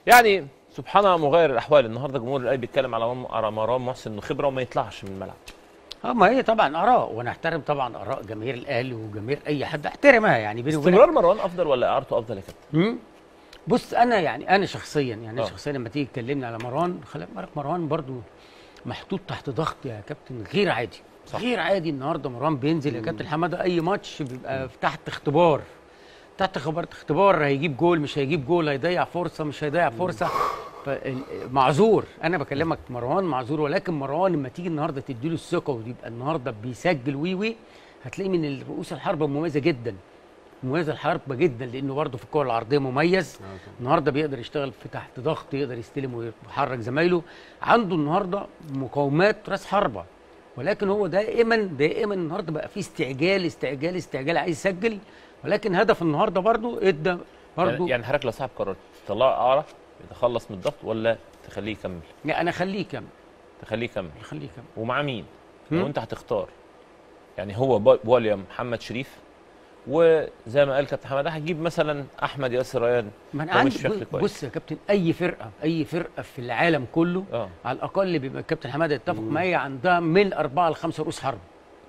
يعني سبحان الله مغير الاحوال النهارده جمهور الاهلي بيتكلم على مم- على مروان محسن انه خبره وما يطلعش من الملعب اه ما هي طبعا اراء وانا احترم طبعا اراء جماهير الاهلي وجماهير اي حد احترمها يعني بيني وبينك استمرار مروان افضل ولا اعارته افضل يا كابتن مم. بص انا يعني انا شخصيا يعني آه. أنا شخصيا لما تيجي تكلمني على مروان خلي بالك مروان برضو محطوط تحت ضغط يا كابتن غير عادي صح. غير عادي النهارده مروان بينزل يا كابتن حماده اي ماتش بيبقى تحت اختبار تحت خبر اختبار هيجيب جول مش هيجيب جول هيضيع فرصه مش هيضيع فرصه فال- معذور انا بكلمك مروان معذور ولكن مروان لما تيجي النهارده تديله الثقه ويبقى النهارده بيسجل وي وي هتلاقيه من الرؤوس الحربه مميزه جدا مميزه الحربه جدا لانه برضه في الكره العرضيه مميز النهارده بيقدر يشتغل في تحت ضغط يقدر يستلم ويحرك زمايله عنده النهارده مقاومات راس حربه ولكن هو دائما دائما النهارده بقى في استعجال استعجال استعجال عايز يسجل ولكن هدف النهارده برضه ادى برضه يعني, يعني حضرتك لو صاحب قرار تطلعه اعاره يتخلص من الضغط ولا تخليه يكمل يعني انا خليه يكمل تخليه يكمل خليه يكمل ومع مين هم؟ لو انت هتختار يعني هو بو- بوليا محمد شريف وزي ما قال كابتن حماده هتجيب مثلا احمد ياسر ريان ما انا لو عندي مش شكل كويس. بص يا كابتن اي فرقه اي فرقه في العالم كله اه على الاقل بيبقى الكابتن حماده يتفق معايا عندها من اربعه لخمسه رؤوس حرب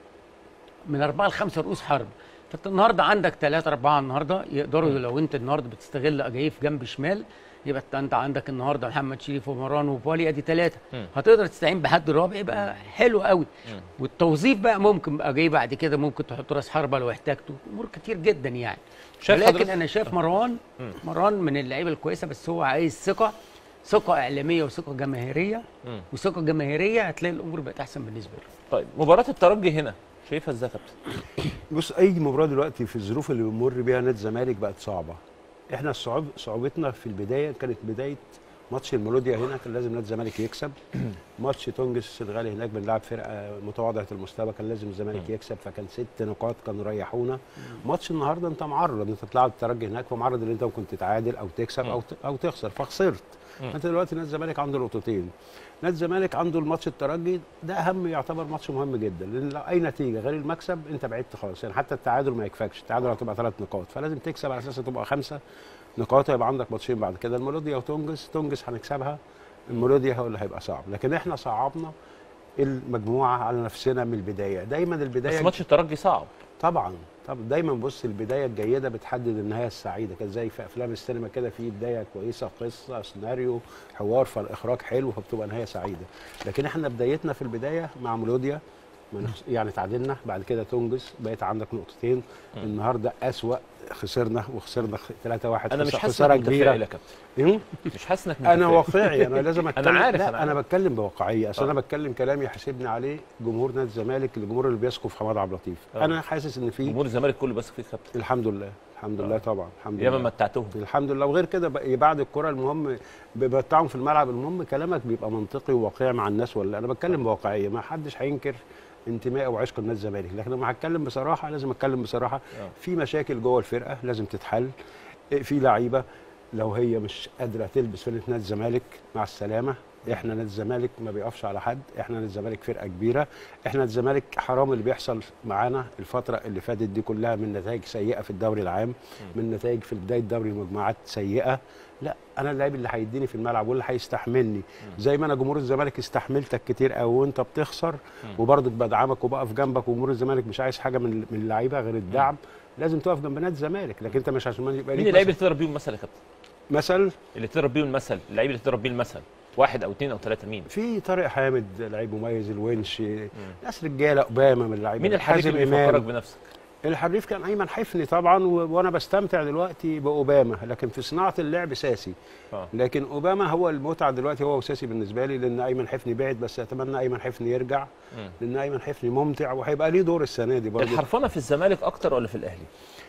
من اربعه لخمسه رؤوس حرب فانت النهارده عندك ثلاثه اربعه النهارده يقدروا لو انت النهارده بتستغل اجايف جنب شمال يبقى انت- انت عندك النهارده محمد شريف ومروان وبولي ادي ثلاثه مم. هتقدر تستعين بحد رابع يبقى حلو قوي والتوظيف بقى ممكن بقى جاي بعد كده ممكن تحط راس حربه لو احتاجته امور كتير جدا يعني شايف ولكن حضرتك- انا شايف مروان مم. مروان من اللعيبه الكويسه بس هو عايز ثقه ثقه اعلاميه وثقه جماهيريه مم. وثقه جماهيريه هتلاقي الامور بقت احسن بالنسبه له طيب مباراه الترجي هنا شايفها ازاي يا كابتن بص اي مباراه دلوقتي في الظروف اللي بنمر بيها نادي الزمالك بقت صعبه احنا الصعوب صعوبتنا في البدايه كانت بدايه ماتش الميلوديا هنا كان لازم نادي الزمالك يكسب ماتش تونجس السنغالي هناك بنلعب فرقه متواضعه المستوى كان لازم الزمالك يكسب فكان ست نقاط كانوا ريحونا ماتش النهارده انت معرض انت تلعب الترجي هناك فمعرض ان انت ممكن تتعادل او تكسب او ت- او تخسر فخسرت انت دلوقتي نادي الزمالك عنده نقطتين نادي الزمالك عنده الماتش الترجي ده اهم يعتبر ماتش مهم جدا لان لو اي نتيجه غير المكسب انت بعدت خالص يعني حتى التعادل ما يكفكش التعادل هتبقى ثلاث نقاط فلازم تكسب على اساس تبقى خمسه نقاط هيبقى عندك ماتشين بعد كده الميلوديا وتونجس تونجس هنكسبها الميلوديا هو اللي هيبقى صعب لكن احنا صعبنا المجموعه على نفسنا من البدايه دايما البدايه بس ماتش الترجي صعب طبعا طب دايما بص البدايه الجيده بتحدد النهايه السعيده كده زي في افلام السينما كده في بدايه كويسه قصه سيناريو حوار فالاخراج حلو فبتبقى نهايه سعيده لكن احنا بدايتنا في البدايه مع ميلوديا ما نخس- يعني تعادلنا بعد كده تونجس بقيت عندك نقطتين النهارده اسوا خسرنا وخسرنا 3 1 انا مش حاسس خساره انك كبيره متفائل يا كابتن إيه؟ مش حاسس انك انا متفائل. واقعي انا لازم اتكلم عارف، لا أنا انا, عارف. بتكلم بواقعيه اصل آه. انا بتكلم كلام يحاسبني عليه جمهور نادي الزمالك الجمهور اللي بيسقط في حماد عبد اللطيف آه. انا حاسس ان في جمهور الزمالك كله بس فيك كابتن الحمد لله الحمد لله طبعا الحمد ياما لله متعتهم الحمد لله وغير كده بقى- بعد الكره المهم بمتعهم في الملعب المهم كلامك بيبقى منطقي وواقعي مع الناس ولا انا بتكلم بواقعيه ما حدش هينكر انتمائي وعشق النادي الزمالك لكن لما هتكلم بصراحه لازم اتكلم بصراحه آه. في مشاكل جوه الفرقه لازم تتحل في لعيبه لو هي مش قادره تلبس فرقه نادي الزمالك مع السلامه احنا نادي الزمالك ما بيقفش على حد احنا نادي الزمالك فرقه كبيره احنا نادي الزمالك حرام اللي بيحصل معانا الفتره اللي فاتت دي كلها من نتائج سيئه في الدوري العام من نتائج في بدايه دوري المجموعات سيئه لا انا اللاعب اللي هيديني في الملعب واللي هيستحملني زي ما انا جمهور الزمالك استحملتك كتير قوي وانت بتخسر وبرضك بدعمك وبقف جنبك وجمهور الزمالك مش عايز حاجه من من اللعيبه غير الدعم لازم تقف جنب نادي الزمالك لكن انت مش عشان ما يبقى مين ليك اللعيبه مثل- اللي تضرب بيهم المثل يا كابتن مثل اللي تضرب بيهم المثل اللعيبه اللي تضرب بيه المثل واحد او اثنين او ثلاثه مين في طارق حامد لعيب مميز الونش ناس رجاله اوباما من اللعيبه مين الحريف حازم اللي إمام. بيفكرك بنفسك الحريف كان ايمن حفني طبعا و... وانا بستمتع دلوقتي باوباما لكن في صناعه اللعب ساسي اه لكن اوباما هو المتعه دلوقتي هو وساسي بالنسبه لي لان ايمن حفني بعد بس اتمنى ايمن حفني يرجع مم. لان ايمن حفني ممتع وهيبقى ليه دور السنه دي برضه الحرفنه في الزمالك اكتر ولا في الاهلي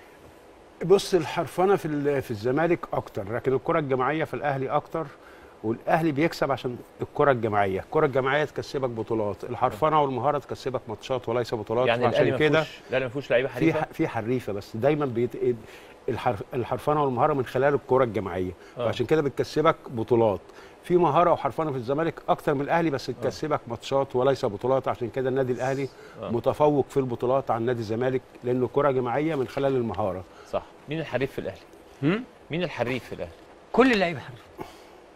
بص الحرفنه في ال- في الزمالك اكتر لكن الكره الجماعيه في الاهلي اكتر والاهلي بيكسب عشان الكره الجماعيه الكره الجماعيه تكسبك بطولات الحرفنه والمهاره تكسبك ماتشات وليس بطولات يعني الاهلي عشان ما كده فيهوش الاهلي ما فيهوش لعيبه في حريفه ح- في حريفه بس دايما بيت... الحرف... الحرفنه والمهاره من خلال الكره الجماعيه آه. وعشان كده بتكسبك بطولات في مهاره وحرفنه في الزمالك اكتر من الاهلي بس تكسبك ماتشات وليس بطولات عشان كده النادي الاهلي آه. متفوق في البطولات عن نادي الزمالك لانه كره جماعيه من خلال المهاره صح مين الحريف في الاهلي هم؟ مين الحريف في الاهلي كل اللعيبه حريف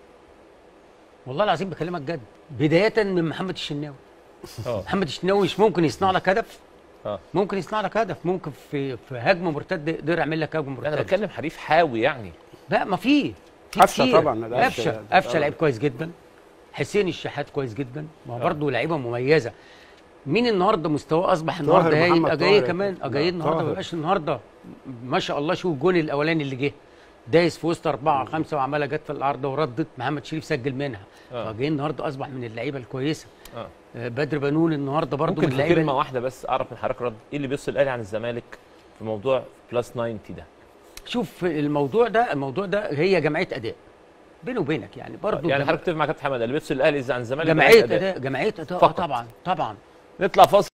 والله العظيم بكلمك جد بدايه من محمد الشناوي اه محمد الشناوي مش ممكن يصنع لك هدف اه ممكن يصنع لك هدف ممكن في في هجمه مرتده يقدر يعمل لك هجمه انا مرتده بتكلم حريف حاوي يعني لا ما في في قفشة كتير. طبعاً، ده قفشه قفشة. قفشه آه. لعيب كويس جدا حسين الشحات كويس جدا ما هو آه. برضه لعيبه مميزه مين النهارده مستواه اصبح طاهر النهارده هايل محمد اجاي طاهر. كمان لا، اجاي النهارده ما طاهر. بقاش النهارده ما شاء الله شوف الجون الاولاني اللي جه دايس في وسط أربعة خمسة وعمالة جت في العارضة وردت محمد شريف سجل منها آه. فجاي النهارده أصبح من اللعيبة الكويسة اه آه، بدر بنون النهارده برضه من ممكن في اللعيبة كلمه واحده بس اعرف من حضرتك رد ايه اللي بيفصل الاهلي عن الزمالك في موضوع بلس 90 ده شوف الموضوع ده الموضوع ده هي جمعيه اداء بيني وبينك يعني برضه يعني جم- حضرتك تتفق مع كابتن حمد اللي بيفصل الاهلي عن الزمالك جمعيه جمعية اداء جمعيه اداء آه فقط. طبعا طبعا نطلع فاصل